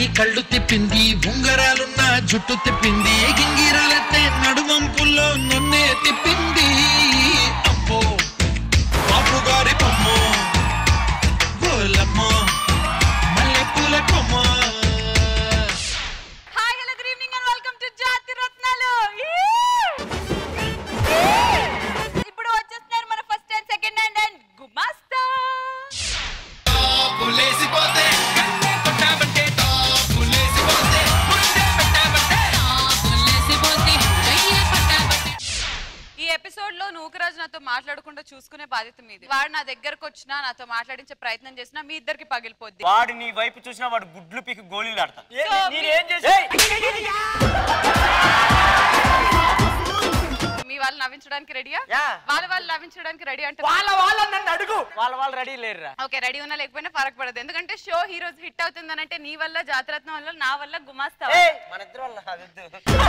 కళ్ళు తిప్పింది ఉంగరాలున్న జుట్టు తిప్పింది గింగిరాలెత్తే నడుమంపుల్లో నన్నే తిప్పింది అమ్మో బాబు గారి బొమ్మ గోలమ్మ మల్లెపూల కొమ్మ hi hello good evening and welcome to Jathi Ratnalu ఇప్పుడు వచ్చేస్తున్నారు మన first and second hand and గుమాస్తా పులేసిపోతే కన్నే కొట్టావంటే పులేసిపోతే ముందే పెట్టావంటే ఈ ఎపిసోడ్ లో నూకరాజు నాతో మాట్లాడకుండా చూసుకునే బాధ్యత మీది వాడు నా దగ్గరకు వచ్చినా నాతో మాట్లాడించే ప్రయత్నం చేసినా మీ ఇద్దరికి పగిలిపోద్ది వాడు నీ వైపు చూసినా వాడు గుడ్లు పీకి గోళీలు ఆడతాడు So, నేనేం చేసి మీ వాళ్ళు నవ్వించడానికి రెడీయా యా. వాళ్ళ వాళ్ళు నవ్వించడానికి రెడీ అంటే వాళ్ళ వాళ్ళ నన్ను అడుగు వాళ్ళ వాళ్ళు రెడీ లేరురా ఓకే రెడీ ఉన్నా లేకపోయినా ఫరక్ పడదు ఎందుకంటే షో ఈ రోజు హిట్ అవుతుంది అంటే నీ వల్ల జాతరత్నం వల్ల నా వల్ల గుమాస్తా ఏయ్, మన ఇద్దరు వల్ల అదొద్దు.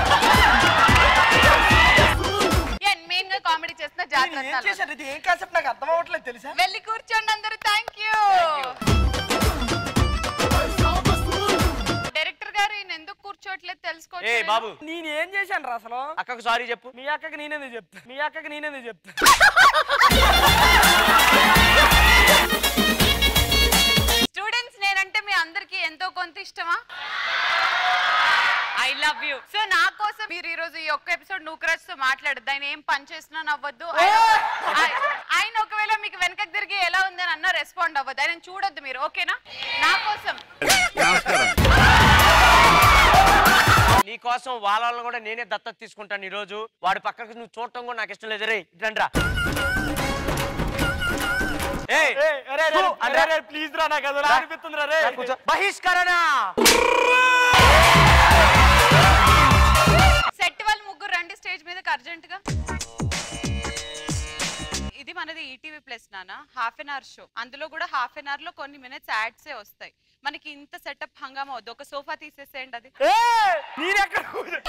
మెయిన్ గా కామెడీ చేస్తున్న ఏం జాతరత్నాలు చేశారు ఇది ఏం కాన్సెప్ట్ నాకు అర్థం అవ్వట్లేదు తెలుసా వెళ్ళి కూర్చోండి అందరూ థ్యాంక్ యూ డైరెక్టర్ గారు ఈయన ఎందుకు కూర్చోట్లేదు ఏ తెలుసుకోవచ్చు బాబు నేను ఏం చేశాను రా అసలు అక్కకు సారీ చెప్పు మీ అక్కకి నేనేది చెప్తా మీ అక్కకి నేనేది చెప్తా స్టూడెంట్స్ నేనంటే మీ అందరికి ఎంతో కొంత ఇష్టమా ఐ లవ్ యూ సో నా కోసం మీరు ఈ రోజు ఈ ఒక్క ఎపిసోడ్ నూకరాజ్ తో మాట్లాడద్దు ఆయన ఏం పని చేసినా నవ్వద్దు ఆయన ఆయన- ఆయన ఒకవేళ మీకు వెనకకి తిరిగి ఎలా ఉందని అన్నా రెస్పాండ్ అవ్వద్దు ఆయన చూడొద్దు మీరు ఓకేనా నా కోసం నీ కోసం వాళ్ళ వాళ్ళని కూడా నేనే దత్తత తీసుకుంటాను ఈ రోజు వాడి పక్కకు నువ్వు చూడటం కూడా నాకు ఇష్టం లేదు రే ఇట్లండ్రా ఏయ్, థూ, అనరా. ప్లీజ్ రా నాకు అది అనిపిస్తుంది రే రా, కూర్చో. బహిష్కరణ సెట్ వాళ్ళు ముగ్గురు రండి స్టేజ్ మీదకి అర్జెంట్ గా ఇది మనది ఈటీవీ ప్లస్ నాన్న హాఫ్ అన్ అవర్ షో అందులో కూడా హాఫ్ అన్ అవర్ లో కొన్ని మినిట్స్ యాడ్సే వస్తాయి మనకి ఇంత సెటప్ హంగామా వద్దు ఒక సోఫా తీసేసేయండి అది నేనెక్కడ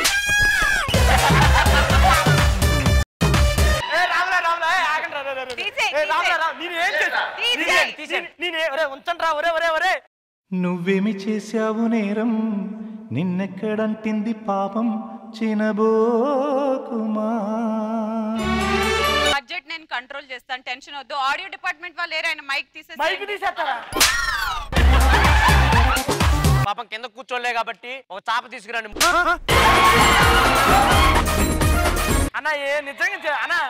ఏ రామురా రామురా ఏ ఆగండి రా, రా, రా, రా. తీసేయ్, ఏ రామురా తీసేయ్. రా నేను ఏం చేశా తీసేయ్. తీసేయ్ నేనే ఒరే ఉంచండి రా ఒరే ఒరే ఒరే నువ్వేమి చేశావు నేరం నిన్నెక్కడంటింది పాపం చినబోకుమా బడ్జెట్ నేను కంట్రోల్ చేస్తాను టెన్షన్ వద్దు ఆడియో డిపార్ట్మెంట్ వాళ్ళు లేరు ఆయన మైక్ మైక్ తీసేసి తీసేస్తారా పాపం కింద కూర్చోలే కాబట్టి ఒక చాప తీసుకురండి అన్న ఏ నిజంగా చే- అన్న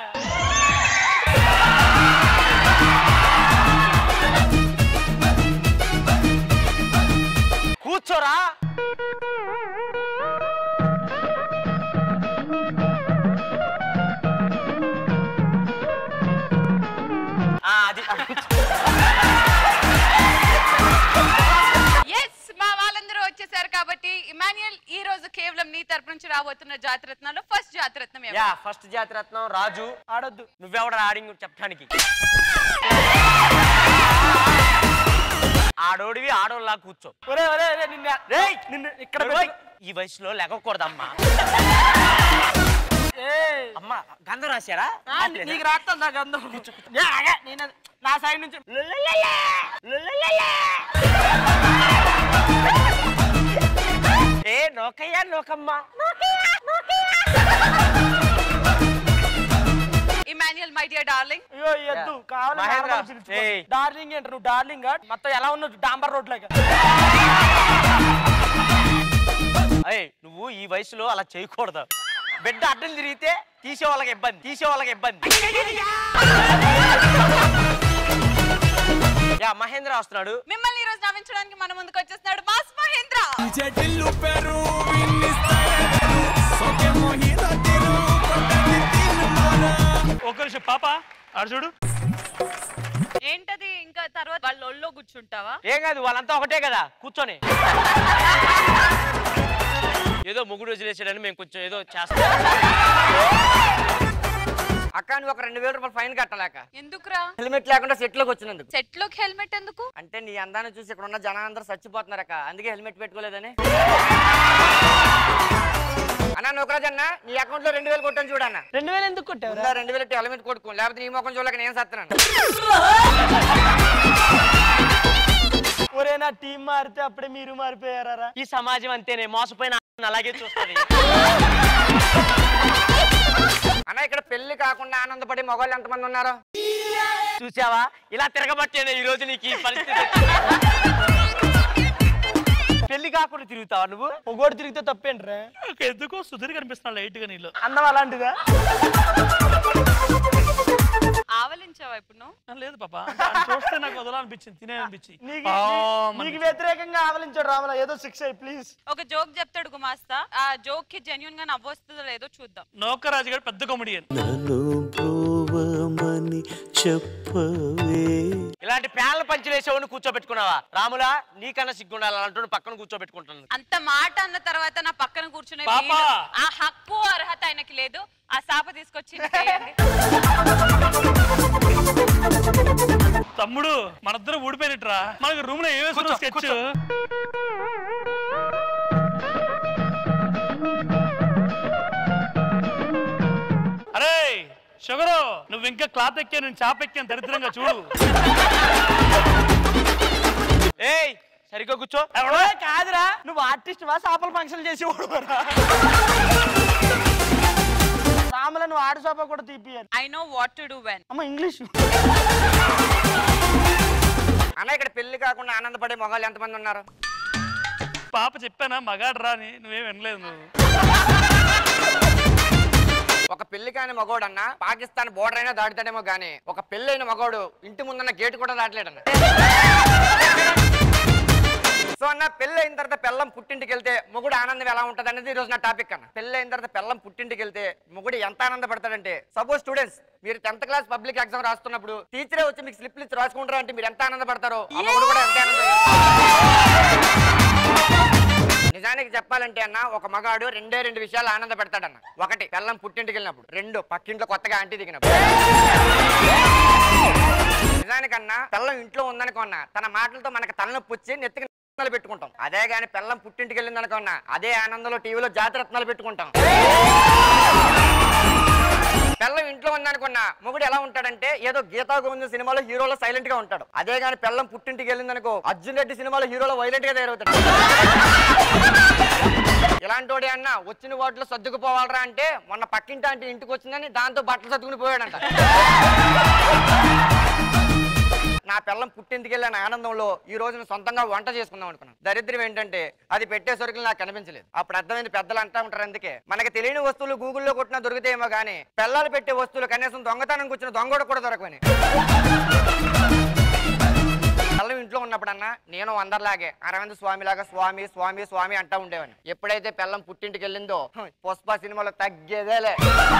కూర్చోరా ఆ, అది ఎస్ మా వాళ్ళందరూ వచ్చేసారు కాబట్టి ఇమాన్యుయల్ ఈ రోజు కేవలం నీ తరపు నుంచి రాబోతున్న జాతిరత్నాల్లో ఫస్ట్ జాతిరత్నం ఎవరు? యా ఫస్ట్ జాతిరత్నం రాజు ఆడొద్దు నువ్వెవడ ఆడింగ్ చెప్పడానికి ఆడోడివి ఆడోళ్ళలా కూర్చో ఒరే ఒరే ఒరే నిన్న రేయ్! నిన్ను ఇక్కడ ఓయ్! పెట్టు. ఈ వయసులో లేకూడదమ్మా ఏయ్. అమ్మా గంధం రాశారా ఆ, నీకు రాస్తాను నాకు అందం ఏ, ఆగే, నేను అది- నా సైడ్ నుంచి ఏ నోకయ్యా నోకమ్మా ఇమాన్యుయల్ మై డియర్ డార్లింగ్ అయ్యో ఎద్దు కావాలి మహేంద్ర, నార్మల్ పిలుచుకో. ఏయ్. డార్లింగ్ ఏంట నువ్వు డార్లింగ్ మొత్తం ఎలా ఉన్నావు డాంబర్ రోడ్ లాగా అయ్యి నువ్వు ఈ వయసులో అలా చేయకూడదు బిడ్డ అడ్డం తిరిగితే తీసే వాళ్ళకి ఇబ్బంది తీసే వాళ్ళకి ఇబ్బంది యా మహేంద్ర వస్తున్నాడు మిమ్మల్ని ఈ రోజు నవ్వించడానికి మన ముందుకు వచ్చేస్తున్నాడు మాస్ మహేంద్ర ఒక నిమిషం పాప ఆడు చూడు ఏంటది ఇంకా తర్వాత వాళ్ళ ఒళ్ళో కూర్చుంటావా ఏం కాదు వాళ్ళంతా ఒకటే కదా కూర్చొని ఏదో ముగ్గురు వదిలేసాడని మేము కొంచెం ఏదో చేస్తాం అక్క నువ్వు ఒక రెండు వేల రూపాయలు ఫైన్ కట్టలేక ఎందుకురా హెల్మెట్ లేకుండా సెట్ లోకి వచ్చినందుకు సెట్ లోకి హెల్మెట్ ఎందుకు అంటే నీ అందాన్ని చూసి ఇక్కడ ఉన్న జనాలందరూ చచ్చిపోతున్నారు అక్క అందుకే హెల్మెట్ పెట్టుకోలేదని అన్న నూకరాజ్ అన్న నీ అకౌంట్ లో రెండు వేలు కొట్టాను చూడన్న రెండు వేలు ఎందుకు కొట్టావు ఉందా రెండు వేలు హెల్మెట్ కొట్టుకో లేకపోతే నీ ముఖం చూడలేక నేను సత్తున్నాను ఒరే నా టీం మారితే అప్పుడే మీరు మారిపోయారా ఈ సమాజం అంతేనే మోసపోయిన అలాగే చూస్తుంది అన్న ఇక్కడ పెళ్లి కాకుండా ఆనందపడే మగవాళ్ళు ఎంతమంది ఉన్నారు చూసావా ఇలా తిరగబట్టేనే ఈ రోజు నీకు ఈ పరిస్థితి పెళ్లి కాకుండా తిరుగుతావా నువ్వు పొగోడు తిరిగితే తప్పేంట్రా ఎందుకో సుధీర్ కనిపిస్తున్నా లైట్ గా నీళ్ళు అందం అలాంటిదా ఆవలించావా ఇప్పుడు నువ్వు ఆ, లేదు పాప అంటే ఆయన చూస్తే నాకు వదలనిపించింది తినే అనిపించి నీకు నీకు వ్యతిరేకంగా ఆవలించాడు రామల ఏదో శిక్ష ప్లీజ్ ఒక జోక్ చెప్తాడు గుమాస్తా ఆ జోక్ కి జెన్యున్ గా నవ్వొస్తుందో లేదో చూద్దాం నౌకరాజు గారు పెద్ద కామెడియన్ నన్ను బ్రోవమని చెప్పవే ఇలాంటి ప్యాన్ల పంచులు వేసేవాడిని కూర్చోబెట్టుకున్నావా రాములా నీకన్నా సిగ్గుండాలి అలాంటి పక్కన కూర్చోబెట్టుకుంటున్నాను అంత మాట అన్న తర్వాత నా పక్కన కూర్చునే పాపా! వీలు, ఆ హక్కు అర్హత ఆయనకి లేదు ఆ సాప తీసుకొచ్చి చేయండి. తమ్ముడు మనిద్దరం ఊడిపోయినట్రా మనకి రూమ్ లో ఏమేసుకున్న కూర్చో, స్కెచ్ కూర్చో. అరే షుగరు నువ్వు ఇంకా క్లాత్ ఎక్కా నేను చాప ఎక్కాను దరిద్రంగా చూడు ఏయ్ సరిగ్గా కూర్చో ఎవడో కాదురా నువ్వు ఆర్టిస్ట్ వా చేపల ఫంక్షన్ చేసేవాడు రామల నువ్వు ఆడు సోప కూడా తీపియాలి I know what to do when అమ్మ ఇంగ్లీష్ అన్న ఇక్కడ పెళ్లి కాకుండా ఆనందపడే మగవాళ్ళు ఎంతమంది ఉన్నారు పాప చెప్పానా మగాడు రా అని నువ్వేం వినలేదు నువ్వు ఒక పెళ్లి కాని మగోడు అన్న పాకిస్తాన్ బోర్డర్ అయినా దాటుతాడేమో గానీ ఒక పెళ్ళైన మగోడు ఇంటి ముందున్న గేట్ కూడా దాటలేడన్న సో అన్న పెళ్ళి అయిన తర్వాత పెళ్ళం పుట్టింటికి వెళ్తే మొగుడు ఆనందం ఎలా ఉంటది అనేది ఈ రోజు నా టాపిక్ అన్న పెళ్ళి అయిన తర్వాత పెళ్ళం పుట్టింటికి వెళ్తే మొగుడు ఎంత ఆనందపడతాడంటే సపోజ్ స్టూడెంట్స్ మీరు టెన్త్ క్లాస్ పబ్లిక్ ఎగ్జామ్ రాస్తున్నప్పుడు టీచరే వచ్చి మీకు స్లిప్లు ఇచ్చి రాసుకుంటారా అంటే మీరు ఎంత ఆనందపడతారో ఆ మొగుడు కూడా ఎంత ఆనందం నిజానికి చెప్పాలంటే అన్న ఒక మగాడు రెండే రెండు విషయాలు ఆనంద పెడతాడన్న ఒకటి పెళ్ళం పుట్టింటికి వెళ్ళినప్పుడు రెండు పక్కింట్లో కొత్తగా ఆంటీ దిగినప్పుడు నిజానికన్నా పెళ్ళం ఇంట్లో ఉందనుకున్నా తన మాటలతో మనకు తలనొప్పి వచ్చి నెత్తికి రత్నాలు పెట్టుకుంటాం అదే గాని పెళ్ళం పుట్టింటికి వెళ్ళింది అనుకున్నా అదే ఆనందంలో టీవీలో జాతి రత్నాలు పెట్టుకుంటాం పెళ్ళం ఇంట్లో ఉందనుకున్నా మొగుడు ఎలా ఉంటాడంటే ఏదో గీతా గోవింద సినిమాలో హీరోలో సైలెంట్ గా ఉంటాడు అదే గాని పెళ్ళం పుట్టింటికి వెళ్ళిందనుకో అర్జున్ రెడ్డి సినిమాలో హీరోలో వైలెంట్ గా తయారవుతాడు ఇలాంటి వాడే అన్న వచ్చిన వాటిలో సర్దుకుపోవాలరా అంటే మొన్న పక్కింటి అంటే ఇంటికి వచ్చిందని దాంతో బట్టలు సర్దుకుని పోయాడంట నా పిల్లం పుట్టింటికి వెళ్ళిన ఆనందంలో ఈ రోజు నేను సొంతంగా వంట చేసుకుందాం అనుకున్నాను దరిద్రం ఏంటంటే అది పెట్టే సరుకులు నాకు కనిపించలేదు అప్పుడు అర్థమైంది పెద్దలు అంటా ఉంటారు అందుకే మనకి తెలియని వస్తువులు గూగుల్లో కొట్టినా దొరుకుతాయేమో కానీ పిల్లలు పెట్టే వస్తువులు కనీసం దొంగతనం కూర్చున్న దొంగ కూడా దొరకవని పిల్లం ఇంట్లో ఉన్నప్పుడన్నా నేను అందరిలాగే అరవింద్ స్వామి లాగా స్వామి స్వామి స్వామి అంటా ఉండేవాడిని ఎప్పుడైతే పిల్లం పుట్టింటికి వెళ్ళిందో హ్మ్, పుష్ప సినిమాలో తగ్గేదేలే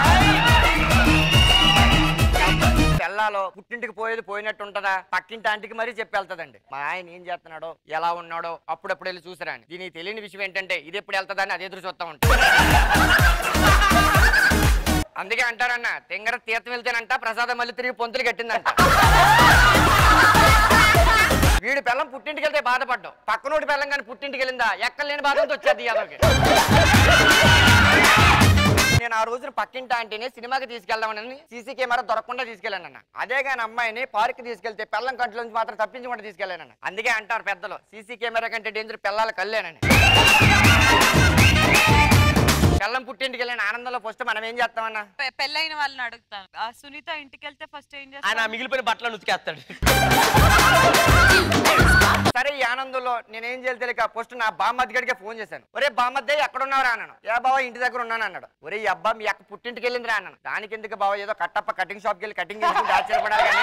పిల్లాలో పుట్టింటికి పోయేది పోయినట్టు ఉంటదా పక్కింటి ఆంటీకి మరీ చెప్పి వెళ్తదండి మా ఆయన ఏం చేస్తున్నాడో ఎలా ఉన్నాడో అప్పుడప్పుడు వెళ్ళి చూసిరా అని దీనికి తెలియని విషయం ఏంటంటే ఇది ఎప్పుడు వెళ్తుందని అదే ఎదురు చూస్తా ఉంటా అందుకే అంటారన్న తెంగర తీర్థం వెళ్తేనంట ప్రసాదం మళ్ళీ తిరిగి పొంతులు కట్టిందంట వీడి పిల్లం పుట్టింటికి వెళ్తే బాధపడ్డావు పక్కనోడి పిల్లం కానీ పుట్టింటికి వెళ్ళిందా ఎక్కలేని బాధతో వచ్చేది యాదవ్కి నేను ఆ రోజున పక్కింటి ఆంటీని సినిమాకి తీసుకెళ్దామని సీసీ కెమెరా దొరకకుండా తీసుకెళ్ళానన్న అదే కానీ అమ్మాయిని పార్క్ తీసుకెళ్తే పిల్లం కంట్లో నుంచి మాత్రం తప్పించకుండా తీసుకెళ్ళానన్న అందుకే అంటారు పెద్దలు సీసీ కెమెరా కంటే డేంజర్ పిల్లలు కళ్ళేనని పిల్లం పుట్టింటికి వెళ్ళిన ఆనందంలో ఫస్ట్ మనం ఏం చేస్తామన్నా పె- పెళ్ళైన వాళ్ళని అడుగుతాను ఆ సునీత ఇంటికి వెళ్తే ఫస్ట్ ఏం ఆయన చేస్తాను మిగిలిపోయిన బట్టలను ఉతికేస్తాడు సరే ఈ ఆనందంలో నేనేం చేయాలి తెలియక ఫస్ట్ నా బామ్మద్ది గడికే ఫోన్ చేశాను ఒరే బామ్మద్దే ఎక్కడ ఉన్నారా అన్నాను ఏ బావ ఇంటి దగ్గర ఉన్నాను అన్నాడు ఒరే ఈ అబ్బా మీ అక్క పుట్టింటికి వెళ్ళిందిరా అన్నాను దానికి ఎందుకు బావ ఏదో కట్టప్ప కటింగ్ షాప్కి వెళ్ళి కటింగ్ చేసుకుంటే ఆశ్చర్యపడాలి కానీ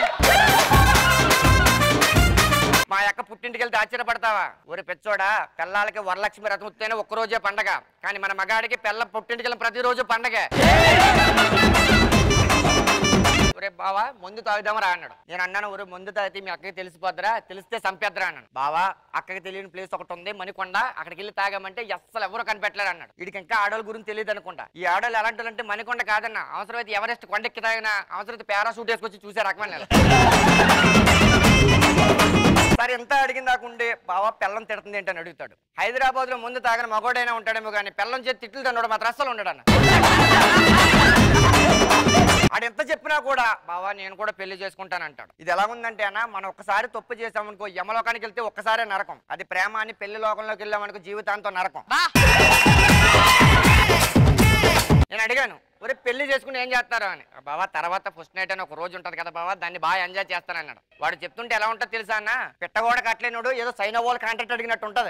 మా అక్క పుట్టింటికి వెళ్తే ఆశ్చర్యపడతావా ఒరే పెచ్చోడా పిల్లలకి వరలక్ష్మి రథం వస్తేనే ఒక్క రోజే పండగ కానీ మన మగాడికి పిల్ల పుట్టింటికి వెళ్ళిన ప్రతిరోజు పండగే ఒరే బావా ముందు తాగుదామరా అన్నాడు నేను అన్నాను ఒరే ముందు తాగితే మీ అక్కకి తెలిసిపోద్దురా తెలిస్తే చంపేద్దరా అన్నాను బావా అక్కకి తెలియని ప్లేస్ ఒకటి ఉంది మణికొండ అక్కడికి వెళ్ళి తాగామంటే అస్సలు ఎవరు కనిపెట్టలేరు అన్నాడు వీడికి ఇంకా ఆడవాళ్ళ గురించి తెలియదు అనుకుంటా ఈ ఆడవాళ్ళు ఎలాంటి వాళ్ళు అంటే మణికొండ కాదన్న అవసరమైతే ఎవరెస్ట్ కొండెక్కి తాగినా అవసరమైతే పారాషూట్ వేసుకొచ్చి చూసే రకమైన సరే ఎంత అడిగిన దాకుండే బావా పెళ్ళం తిడుతుంది ఏంటని అడుగుతాడు హైదరాబాద్ లో ముందు తాగని మగోడైనా ఉంటాడేమో కానీ పెళ్ళం చేతి తిట్లు తన్నోడు మాత్రం అస్సలు ఉండడన్న ఆడు ఎంత చెప్పినా కూడా బావా నేను కూడా పెళ్లి చేసుకుంటానంటాడు ఇది ఎలా ఉందంటే అన్న మనం ఒక్కసారి తప్పు చేసామనుకో యమలోకానికి వెళ్తే ఒక్కసారే నరకం అది ప్రేమ అని పెళ్లి లోకంలోకి వెళ్ళామనుకో జీవితాంతం నరకం బా నేను అడిగాను ఒరే పెళ్లి చేసుకుని ఏం చేస్తారు అని బావా తర్వాత ఫస్ట్ నైట్ అని ఒక రోజు ఉంటది కదా బావా దాన్ని బాగా ఎంజాయ్ చేస్తానన్నాడు వాడు చెప్తుంటే ఎలా ఉంటుందో తెలుసా అన్న పెట్టగోడ కట్టలేనుడు ఏదో సైనోవాల్ కాంట్రాక్ట్ అడిగినట్టు ఉంటది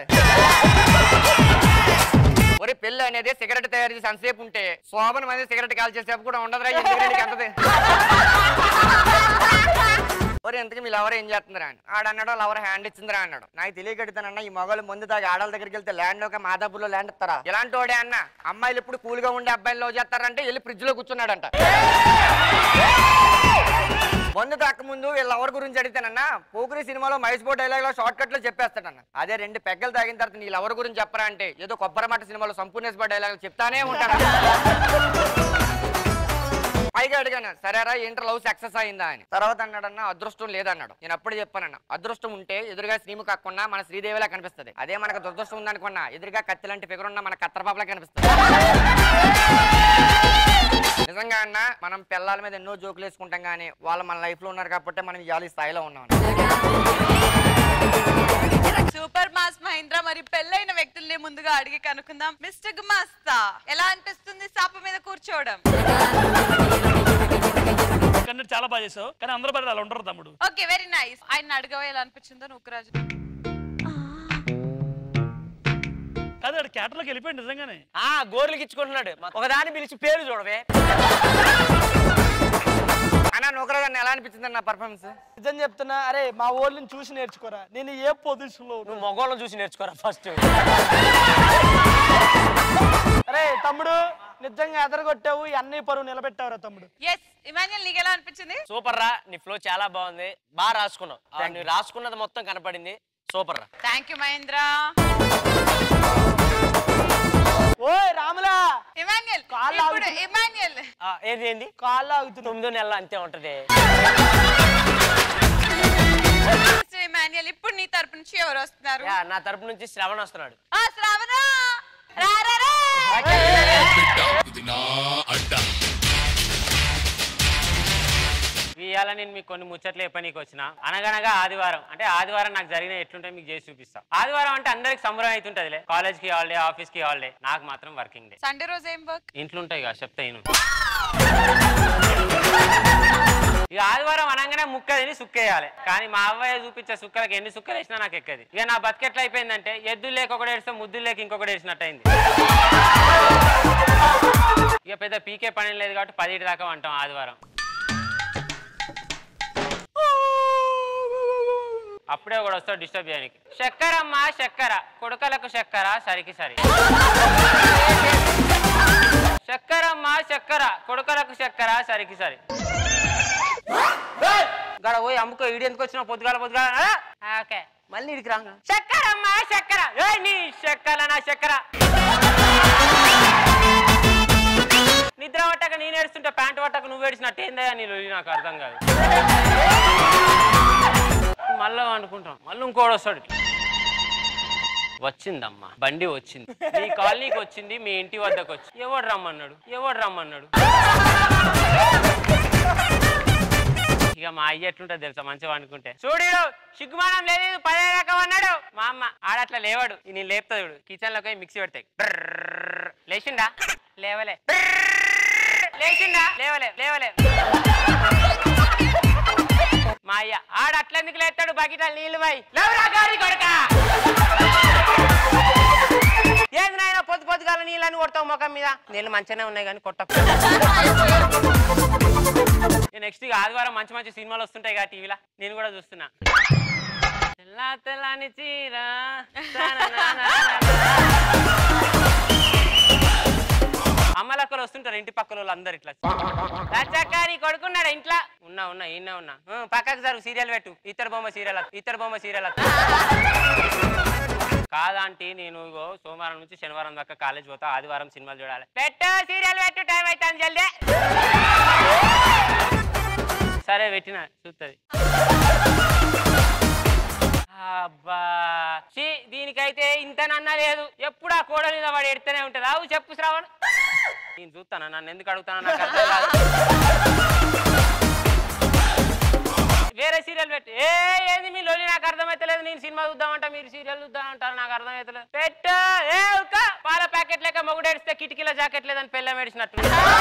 ఒరే పెళ్లి అనేది సిగరెట్ తయారు చేసి అంతసేపు ఉంటే శోభన మంది సిగరెట్ కాల్ చేసేపు కూడా ఉండదురా ఎందుకంటే నీకు అంతది ఒరే ఇంతకీ మీ లవర్ ఏం చేస్తుందిరా అని ఆడన్నాడు లవర్ హ్యాండ్ ఇచ్చిందిరా అన్నాడు నాకు తెలియకడుతానన్న ఈ మొగలు ముందు తాగి ఆడల దగ్గరికి వెళ్తే ల్యాండ్ లోకి మాదాపూర్లో ల్యాండ్ ఇస్తారా ఇలాంటి వాడే అన్న అమ్మాయిలు ఎప్పుడు కూల్ గా ఉండే అబ్బాయిలు లవ్ చేస్తారంటే వెళ్ళి ఫ్రిడ్జ్ లో కూర్చున్నాడంట ముందు తాక ముందు వీళ్ళ లవర్ గురించి అడిగితేనన్న పోకురి సినిమాలో మహేష్ బో డైలాగ్ లో షార్ట్ కట్ లో చెప్పేస్తాడన్న అదే రెండు పెగ్గలు తాగిన తర్వాత నీ లవర్ గురించి చెప్పరా అంటే ఏదో కొబ్బరి మట్ట సినిమాలో సంపూర్ణేశ్వర డైలాగ్ చెప్తానే ఉంటాడు పైగా అడిగాను సరేరా ఏంటర్ లవ్ సక్సెస్ అయిందా అని తర్వాత అన్నాడన్న అదృష్టం లేదన్నాడు నేను అప్పుడు చెప్పానన్న అదృష్టం ఉంటే ఎదురుగా శ్రీము కాకుండా మన శ్రీదేవిలా కనిపిస్తుంది అదే మనకు దురదృష్టం ఉందనుకున్నా ఎదురుగా కత్తి లాంటి ఫిగర్ ఉన్న మన కత్తరపాపలా కనిపిస్తుంది నిజంగా అన్న మనం పిల్లల మీద ఎన్నో జోకులు వేసుకుంటాం కానీ వాళ్ళు మన లైఫ్ లో ఉన్నారు కాబట్టి మనం ఇవాళ ఈ స్థాయిలో ఉన్నాం సూపర్ మాస్ మహేంద్ర మరి పెళ్ళైన వ్యక్తుల్ని ముందుగా అడిగి కనుక్కుందాం మిస్టర్ గుమాస్తా ఎలా అనిపిస్తుంది సాప మీద కూర్చోవడం కన్నట్టు చాలా బాగా చేసావు కానీ అందరూ పడి అలా ఉండరు తమ్ముడు ఓకే వెరీ నైస్ ఆయన అడగవా ఎలా అనిపించిందో నువ్వురాజు కాదు అక్కడ క్యాటర్లోకి వెళ్ళిపోయాడు నిజంగానే ఆ గోర్లకి ఇచ్చుకుంటున్నాడు ఒకదాన్ని పిలిచి పేరు చూడవే అన్న నూకరాజు ఎలా అనిపించింది నా పర్ఫార్మెన్స్ నిజం చెప్తున్నా అరే మా ఊళ్ళని చూసి నేర్చుకోరా నేను ఏ పొజిషన్ లో నువ్వు మగోళ్ళని చూసి నేర్చుకోరా ఫస్ట్ అరే తమ్ముడు నిజంగా ఎదరగొట్టావు ఈ అన్నయ్య పరువు నిలబెట్టావురా తమ్ముడు ఎస్ ఇమాన్యుల్ నీకు ఎలా అనిపించింది సూపర్ రా నీ ఫ్లో చాలా బాగుంది బాగా రాసుకున్నావు ఆ, నువ్వు రాసుకున్నది మొత్తం కనపడింది సూపర్ రా థ్యాంక్ యూ మహేంద్ర ఓయ్ రాములా ఇమాన్యుల్ కాళ్ళు ఇప్పుడు ఆగుతున్నాయి. ఇమాన్యుల్ ఆ, ఏంది ఏంది కాళ్ళు ఆగుతున్నావు తొమ్మిదో నెలలో అంతే ఉంటది మిస్టర్ ఇమాన్యుల్ ఇప్పుడు నీ తరపు నుంచి ఎవరు వస్తున్నారు యా, నా తరపు నుంచి శ్రవణ్ వస్తున్నాడు ఆ శ్రావణ రా రా రా ఇవాళ నేను మీకు కొన్ని ముచ్చట్లు చెప్పనీకి వచ్చిన అనగనగా ఆదివారం అంటే ఆదివారం నాకు జరిగిన ఎట్లుంటే మీకు చేసి చూపిస్తా ఆదివారం అంటే అందరికి సంబరం అవుతుంటదిలే కాలేజ్ కి హాలిడే ఆఫీస్ కి హాలిడే నాకు మాత్రం వర్కింగ్ డే సండే రోజు ఏం వర్క్ ఇంట్లో ఉంటాయి కదా చెప్తా నేను ఇక ఆదివారం అనగానే ముక్క తిని సుక్కేయాలి కానీ మా అవ్వయ్య చూపించే సుక్కలకి ఎన్ని సుక్కలు వేసినా నాకు ఎక్కది ఇక నా బతికెట్లా అయిపోయిందంటే ఎద్దులు లేక ఒకటి వేస్తే ముద్దులు లేక ఇంకొకటి వేసినట్టు అయింది ఇక పెద్ద పీకే పని లేదు కాబట్టి పదిటి దాకా అంటాం ఆదివారం అప్పుడే కూడా వస్తాడు డిస్టర్బ్ చేయడానికి చక్కెర అమ్మా చక్కెర కొడుకలకు చక్కెర సరికి సరి చక్కెర అమ్మా చక్కెర కొడుకలకు చక్కెర సరికి సరి గడ పోయి అమ్ముకో ఈడు ఎందుకు వచ్చిన పొద్దుగాల పొద్దుగాల ఆ? ఓకే మళ్ళీ ఇడికి రాంగ చక్కెర అమ్మా చక్కెర ఏయ్ నీ చక్కెర నా చక్కెర నిద్ర పట్టక నేను ఏడుస్తుంటే ప్యాంట్ పట్టక నువ్వు ఏడిచినట్టు ఏందయ్యా నీ లొల్లి నాకు అర్థం కాదు మళ్ళీ అనుకుంటాం మళ్ళీ ఇంకోడు వస్తాడు వచ్చిందమ్మా బండి వచ్చింది మీ కాలనీకి వచ్చింది మీ ఇంటి వద్దకు వచ్చి ఎవడు రమ్మన్నాడు ఎవడు రమ్మన్నాడు ఇక మా అయ్య ఎట్లుంటుంది తెలుసా మంచిగా అనుకుంటే చూడు సిగ్గుమానం లేదు పదే రకం అన్నాడు మా అమ్మ ఆడట్లా లేవాడు ఈ నేను లేపుతా చూడు కిచెన్ లోకి పోయి మిక్సీ పెడతాయి బ్రర్రర్. లేచిండా లేవలే బ్రర్రర్. లేచిండా లేవలే లేవలే మా అయ్య ఆడ అట్లెందుకు లేస్తాడు బకెటాలు నీళ్లు పోయి లేవరా గారి కొడక ఏంది నాయన పొద్దు పొద్దుగాల నీళ్ళని కొడతావు ముఖం మీద నీళ్ళు మంచిగానే ఉన్నాయి కానీ కొట్ట నెక్స్ట్ ఇక ఆదివారం మంచి మంచి సినిమాలు వస్తుంటాయి కదా టీవీలో నేను కూడా చూస్తున్నా తెల్లా తెల్లని చీర అమ్మలక్కలు వస్తుంటారు ఇంటి పక్కల వాళ్ళు అందరు ఇట్లా రచ్చక్క నీ కొడుకున్నాడు ఇంట్లో ఉన్నా ఉన్నా ఈయన ఉన్నా ఆ, పక్కకు జరుగు సీరియల్ పెట్టు ఇతర బొమ్మ సీరియల్ ఇతర బొమ్మ సీరియల్ కాదంటీ నేను ఇగో సోమవారం నుంచి శనివారం దాకా కాలేజ్ పోతా ఆదివారం సినిమాలు చూడాలి పెట్టు సీరియల్ పెట్టు టైం అవుతుంది జల్దీ సరే పెట్టిన చూస్తుంది అబ్బా ఛీ, దీనికైతే ఇంతనన్నా లేదు ఎప్పుడు ఆ కోడ మీద వాడు ఎడితేనే ఉంటుంది అవు చెప్పు శ్రావణ్ నేను చూస్తాను నన్ను ఎందుకు అడుగుతాను నాకు అర్థం కాదు వేరే సీరియల్ పెట్టి ఏ ఏంది మీ లొలి నాకు అర్థమైతలేదు నేను సినిమా చూద్దామంటా మీరు సీరియల్ చూద్దామంటారు నాకు అర్థమైతలేదు పెట్టు ఏ ఉక్క పాల ప్యాకెట్ లేక మొగుడు ఏడిస్తే కిటికీల జాకెట్ లేదని పెళ్ళం ఏడిచినట్టు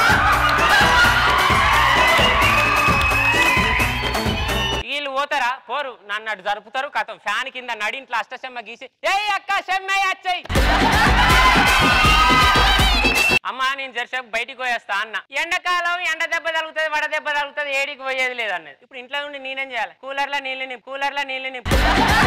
వీళ్ళు పోతారా పోరు నన్ను అటు జరుపుతారు కథం ఫ్యాన్ కింద నడింట్లో అష్టశమ్మ గీసి ఏ అక్క శమ్మయ్య వచ్చాయి అమ్మా నేను జరసేపు బయటికి పోయేస్తా అన్న ఎండాకాలం ఎండ దెబ్బ తగులుతుంది వడ దెబ్బ తగులుతుంది ఏడికి పోయేది లేదన్నది ఇప్పుడు ఇంట్లో ఉండి నేనేం చేయాలి కూలర్లో నీళ్ళు నింపు కూలర్లో నీళ్ళు నింపు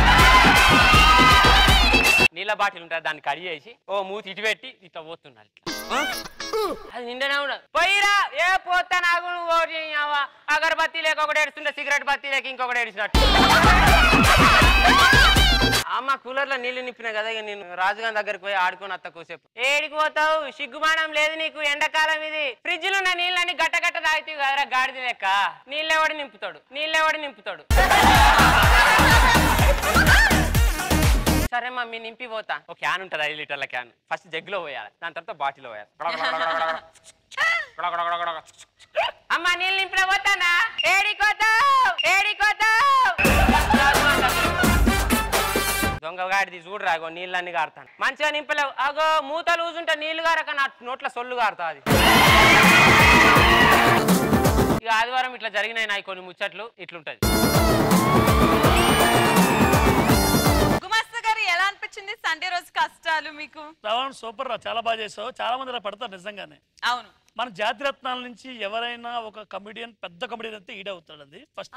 నీళ్ళ బాటిల్ ఉంటుంది దాన్ని కడిగేసి ఓ మూతి ఇటు పెట్టి ఇట్లా పోతున్నాడు ఇట్లా అది నిండనే ఉండదు పోయిరా ఏ పోతా నాకు నువ్వు ఓటి చేయవా అగరబత్తి లేక ఒకటి ఏడుస్తుంటే సిగరెట్ బత్తి లేక ఇంకొకటి ఏడిచినట్టు అమ్మ కూలర్లో నీళ్లు నింపిన కదా ఇక నేను రాజుగారి దగ్గరికి పోయి ఆడుకొని అత్త కోసేపు ఏడికి పోతావు సిగ్గుమానం లేదు నీకు ఎండాకాలం ఇది ఫ్రిడ్జ్ లో ఉన్న నీళ్ళని గట్ట గట్ట తాగుతావు కదరా గాడిద లెక్క నీళ్ళెవడి నింపుతాడు నీళ్ళెవడి నింపుతాడు సరే మమ్మీ నింపి పోతా ఒక క్యాన్ ఉంటుంది ఐదు లీటర్ల క్యాన్ ఫస్ట్ జగ్గులో పోయాలి దాని తర్వాత బాటిల్లో పోయాలి అమ్మ నీళ్ళు నింపిన పోతానా ఏడికోతావు ఏడికోతావు దొంగ గాడిది చూడరా అగో నీళ్ళన్నీ కారుతాను మంచిగా నింపలేవు అగో మూత లూజుంటే నీళ్లు గారక నా నోట్ల సొల్లు కారుతుంది ఇక ఆదివారం ఇట్లా జరిగినాయి నాయి కొన్ని ముచ్చట్లు ఇట్లుంటది గుమస్తా గారు ఎలా అనిపించింది సండే రోజు కష్టాలు మీకు శ్రావణ్ సూపర్ రా చాలా బాగా చేసావు చాలా మంది ఇలా పడతారు నిజంగానే అవును మన జాతిరత్నాల నుంచి ఎవరైనా ఒక కమిడియన్ పెద్ద కమిడియన్ అయితే ఈడవుతాడు అది ఫస్ట్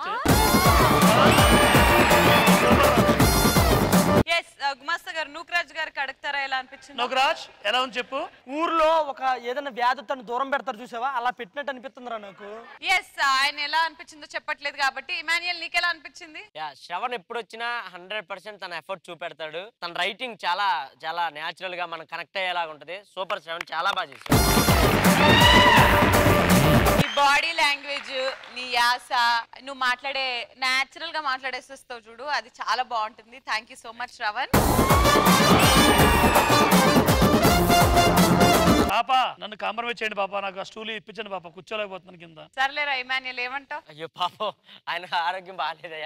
ఎస్ గుమస్తా గారు నూకరాజ్ గారికి అడుగుతారా ఎలా అనిపించింది నోకరాజ్ ఎలా ఉంది చెప్పు ఊర్లో ఒక ఏదైనా వ్యాధి తను దూరం పెడతారు చూసావా అలా పెట్టినట్టు అనిపిస్తుందిరా నాకు ఎస్ ఆయన ఎలా అనిపించిందో చెప్పట్లేదు కాబట్టి ఇమాన్యుయల్ నీకు ఎలా అనిపించింది యా శ్రవణ్ ఎప్పుడు వచ్చినా హండ్రెడ్ పర్సెంట్ తన ఎఫర్ట్ చూపెడతాడు తన రైటింగ్ చాలా చాలా న్యాచురల్ గా మనం కనెక్ట్ అయ్యేలాగా ఉంటది సూపర్ శ్రవణ్ చాలా బాగా చేశాడు నీ బాడీ లాంగ్వేజ్ నీ యాస నువ్వు మాట్లాడే న్యాచురల్ గా మాట్లాడేసేస్తావు చూడు అది చాలా బాగుంటుంది thank you so much Shravan పాప నన్ను కాంప్రమైజ్ చేయండి పాప నాకు ఆ స్టూల్ ఇప్పించండి పాప కూర్చోలేకపోతున్నాను కింద సర్లేరా ఇమాన్యుయల్ ఏమంటావు అయ్యో పాపం ఆయన ఆరోగ్యం బాగాలేదయ్యా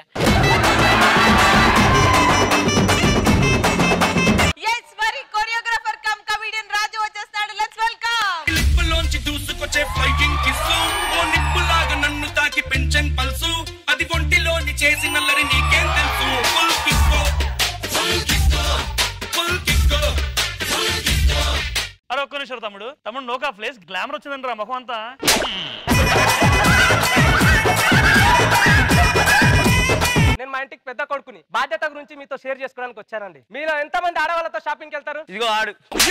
ఎస్ మరి కొరియోగ్రాఫర్ కమ్ కమిడియన్ రాజు వచ్చేస్తాడు లెట్స్ వెల్కమ్ లిప్పులోంచి దూసుకొచ్చే ఫ్లైయింగ్ కిస్సు ఓ నిప్పులాగా నన్ను తాకి పెంచన్ పల్సు అది ఒంటిలోని చేసి నల్లరి నీకేం తెలుసు ఫుల్ కిస్కో ఫుల్ కిస్కో ఫుల్ కిస్కో ఫుల్ కిస్కో అరే ఒక్క నిమిషం తమ్ముడు తమ్ముడు నోకా ప్లేస్ గ్లామర్ వచ్చిందండి రా ముఖం అంతా నేను మా ఇంటికి పెద్ద కొడుకుని బాధ్యత గురించి మీతో షేర్ చేసుకోవడానికి వచ్చానండి మీలో ఎంతమంది ఆడవాళ్ళతో షాపింగ్కి వెళ్తారు ఇదిగో ఆడు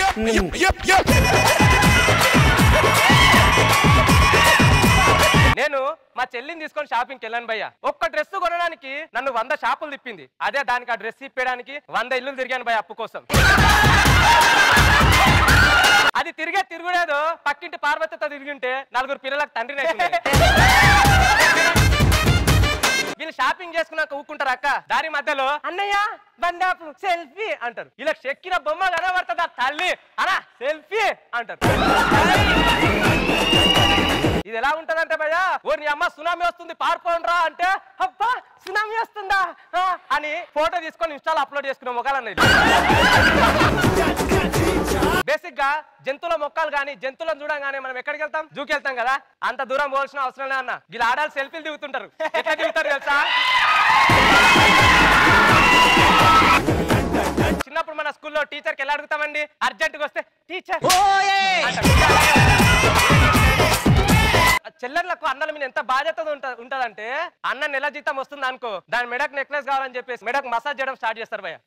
నేను మా చెల్లిని తీసుకొని షాపింగ్కి వెళ్ళాను భయ్య ఒక్క డ్రెస్ కొనడానికి నన్ను వంద షాపులు తిప్పింది అదే దానికి ఆ డ్రెస్ ఇప్పడానికి వంద ఇల్లులు తిరిగాను భయ్య అప్పు కోసం అది తిరిగే తిరుగులేదు పక్కింటి పార్వతితో తిరిగింటే నలుగురు పిల్లలకు తండ్రిని అవుతుండే. వీళ్ళు షాపింగ్ చేసుకున్నాక ఊకుంటారు అక్క దారి మధ్యలో అన్నయ్య బండాపు సెల్ఫీ అంటారు ఇలా చెక్కిన బొమ్మ కనబడుతుందా తల్లి అలా సెల్ఫీ అంటారు ఇది ఎలా ఉంటదంటే భయ్యా ఓ నీ అమ్మ సునామీ వస్తుంది పారిపోండ్రా అంటే అబ్బా సునామీ వస్తుందా ఆ, అని ఫోటో తీసుకొని ఇన్స్టాల్ అప్లోడ్ చేసుకునే మొక్కలన్నది బేసిక్ గా జంతువుల మొక్కలు కానీ జంతువులను చూడంగానే మనం ఎక్కడికి వెళ్తాం జూకి వెళ్తాం కదా అంత దూరం పోవాల్సిన అవసరం లే అన్న వీళ్ళు ఆడాలి సెల్ఫీలు దిగుతుంటారు ఎట్లా దిగుతారు తెలుసా చిన్నప్పుడు మన స్కూల్లో టీచర్కి ఎలా అడుగుతామండి అర్జెంట్ గా వస్తే టీచర్ చెల్లెళ్ళకు అన్నల మీద ఎంత బాధ్యత ఉంట- ఉంటదంటే అన్న నెల జీతం వస్తుంది అనుకో దాని మెడకు నెక్లెస్ కావాలని చెప్పేసి మెడకు మసాజ్ చేయడం స్టార్ట్ చేస్తారు భయ్య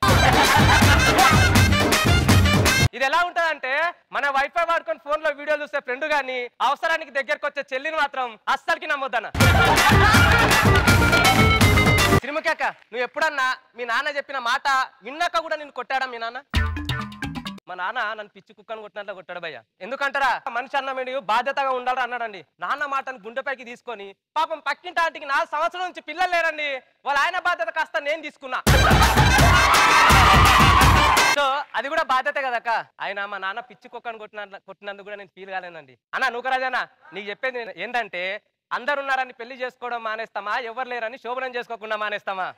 ఇది ఎలా ఉంటదంటే మన వైఫై వాడుకొని ఫోన్ లో వీడియో చూస్తే ఫ్రెండ్ గాని అవసరానికి దగ్గరకు వచ్చే చెల్లిని మాత్రం అస్సలకి నమ్మొద్దన్న సిరిముఖాక నువ్వు ఎప్పుడన్నా మీ నాన్న చెప్పిన మాట విన్నాక కూడా నేను కొట్టాడా మీ నాన్న మా నాన్న నన్ను పిచ్చి కుక్కను కొట్టినట్లు కొట్టాడు భయ్య ఎందుకంటారా మనిషి అన్నమేడు బాధ్యతగా ఉండాలి అన్నాడండి నాన్న మాటను గుండెపైకి తీసుకొని పాపం పక్కింటి ఆంటీకి నాలుగు సంవత్సరాల నుంచి పిల్లలు లేరండి వాళ్ళ ఆయన బాధ్యత కాస్త నేను తీసుకున్నా సో అది కూడా బాధ్యత కదక్క ఆయన మా నాన్న పిచ్చి కుక్కను కొట్టిన కొట్టినందుకు కూడా నేను ఫీల్ కాలేనండి అన్న నూకరాజన్న నీకు చెప్పేది నేను ఏంటంటే అందరు ఉన్నారని పెళ్లి చేసుకోవడం మానేస్తామా ఎవరు లేరని శోభనం చేసుకోకుండా మానేస్తామా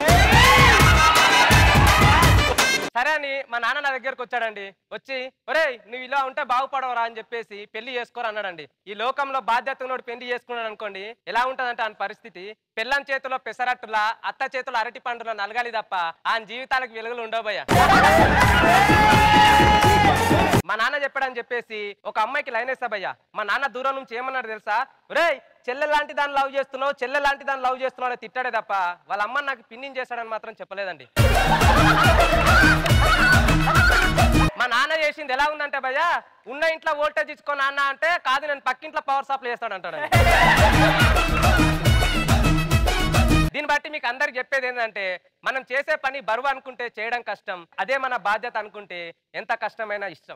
సరే అని మా నాన్న నా దగ్గరకు వచ్చాడండి వచ్చి ఒరేయ్ నువ్వు ఇలా ఉంటే బాగుపడవరా అని చెప్పేసి పెళ్లి చేసుకోరు అన్నాడండి ఈ లోకంలో బాధ్యత ఉన్నోడు పెళ్లి చేసుకున్నాడు అనుకోండి ఎలా ఉంటదంటే ఆయన పరిస్థితి పెళ్ళం చేతిలో పెసరట్టులా అత్త చేతిలో అరటి పండులో నలగాలి తప్ప ఆయన జీవితాలకు వెలుగులు ఉండబోయా మా నాన్న చెప్పాడని చెప్పేసి ఒక అమ్మాయికి లైన్ వేస్తాబయ్యా మా నాన్న దూరం నుంచి ఏమన్నాడు తెలుసా ఒరేయ్ చెల్లె లాంటి దాన్ని లవ్ చేస్తున్నావు చెల్లె లాంటి దాన్ని లవ్ చేస్తున్నావు అని తిట్టాడే తప్ప వాళ్ళ అమ్మ నాకు పిన్నింగ్ చేశాడని మాత్రం చెప్పలేదండి మా నాన్న చేసింది ఎలా ఉందంటే భయ్యా ఉన్న ఇంట్లో వోల్టేజ్ ఇచ్చుకో నాన్న అంటే కాదు నేను పక్కింట్లో పవర్ సప్లై చేస్తాడు అంటాడు దీన్ని బట్టి మీకు అందరికి చెప్పేది ఏంటంటే మనం చేసే పని బరువు అనుకుంటే చేయడం కష్టం అదే మన బాధ్యత అనుకుంటే ఎంత కష్టమైనా ఇష్టం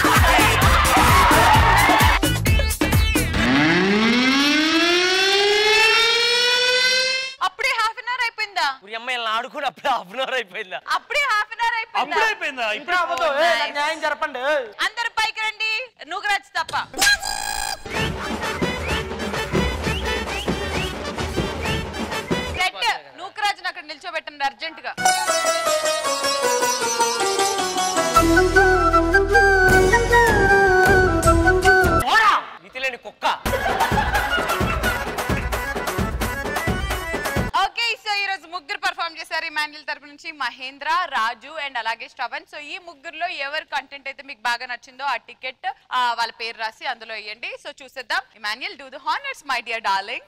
అప్పుడే హాఫ్ అన్ అవర్ అయిపోయిందా ఇప్పుడు అమ్మాయిలను ఆడుకుని అప్పుడే హాఫ్ అన్ అవర్ అయిపోయిందా అప్పుడే హాఫ్ అన్ అవర్ అయిపోయిందా అప్పుడే అయిపోయిందా ఇంకా అవ్వదు ఏ, నాకు న్యాయం జరపండి అందరు పైకి రండి నువ్వు రాజు తప్ప సెట్ నూకరాజుని అక్కడ నిల్చోబెట్టండి అర్జెంట్ గా మితిలేని కుక్క ఓకే సో ఈ రోజు ముగ్గురు పర్ఫామ్ చేశారు ఈ మాన్యుల్ తరపు నుంచి మహేంద్ర రాజు అండ్ అలాగే శ్రవణ్ సో ఈ ముగ్గురులో ఎవరు కంటెంట్ అయితే మీకు బాగా నచ్చిందో ఆ టికెట్ వాళ్ళ పేరు రాసి అందులో వేయండి సో చూసేద్దాం Emmanuel do the honours my dear darling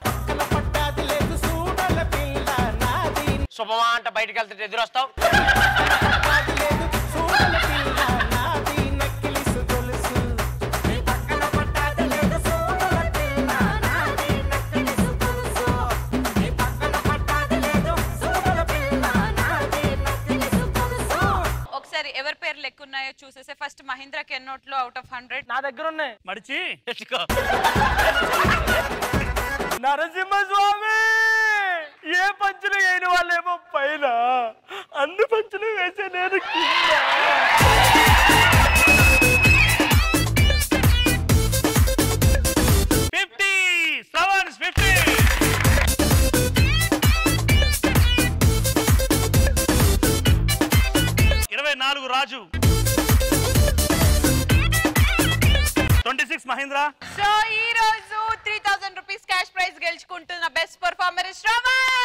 శుభమా అంట బయటకు వెళ్తుంటే ఎదురొస్తావు ఒకసారి ఎవరి పేర్లు ఎక్కువ ఉన్నాయో చూసేసి ఫస్ట్ మహేంద్రకి ఎన్నోట్లో అవుట్ ఆఫ్ హండ్రెడ్ నా దగ్గర ఉన్నాయి మడిచి ఎత్తుకో. నరసింహస్వామి ఏ పంచులు వేయని వాళ్ళేమో పైన అన్ని పంచులు వేసే నేను కింద ఫిఫ్టీ సెవెన్ ఫిఫ్టీ ఇరవై నాలుగు Raju twenty six Mahendra so ఈ రోజు three thousand rupees cash prize గెలుచుకుంటున్న బెస్ట్ పర్ఫార్మర్ శ్రవణ్